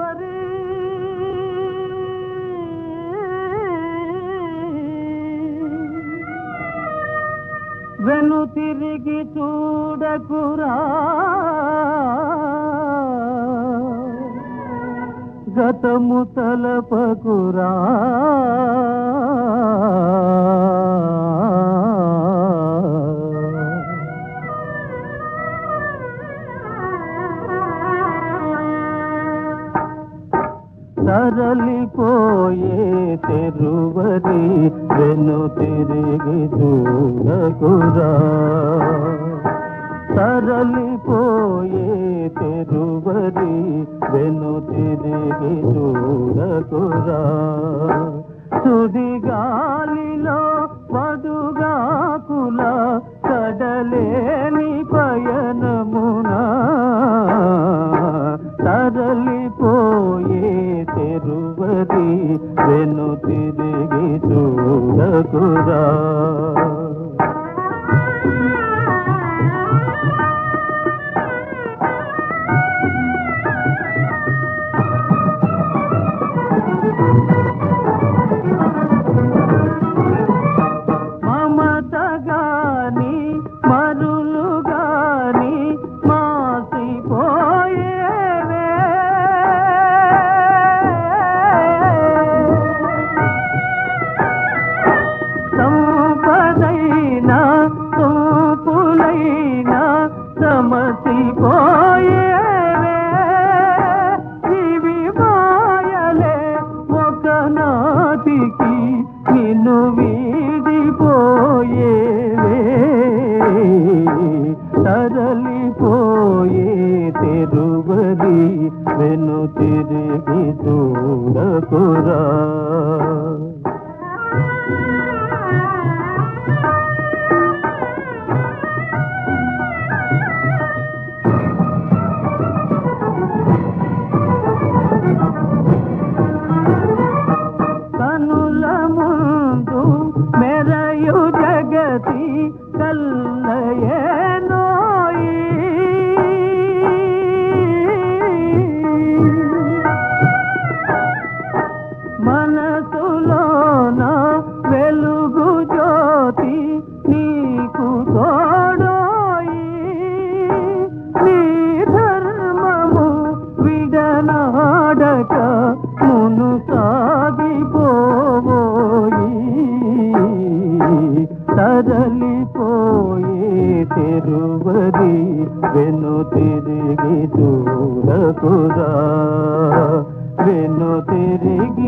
తెరువరి వెను తిరిగి చూడకురా గతము తలపకురా తరలిపోయే తెరువరి వెను తిరిగి చూడకురా తరలిపోయే తెరువరి వెను తిరిగి చూడకురా సుడిగాలిలో పడుగాకుల కడలేని పయనమునా తరలిపోయే తెరువరి వెను తిరిగి చూడకురా మమత గాని మరులు గాని మాసిపోయేవే సంపదైనా సోపులైనా సమసిపోయేవే ఇవి మాయలే ఒకనాటికి నిన్ను వీడిపోయేవే తరలిపోయే తెరువది వెను తిరిగి చూడకురా కనుల ముందు మెరయు జగతి కల్లయేనోయి మనసులోన వెలుగు జ్యోతి నీకు తోడోయి నీ ధర్మము విడనాడక మును సాగిపోయి తరలిపోయే తెరువరి వెను తిరిగి చూడకురా వెను తిరిగి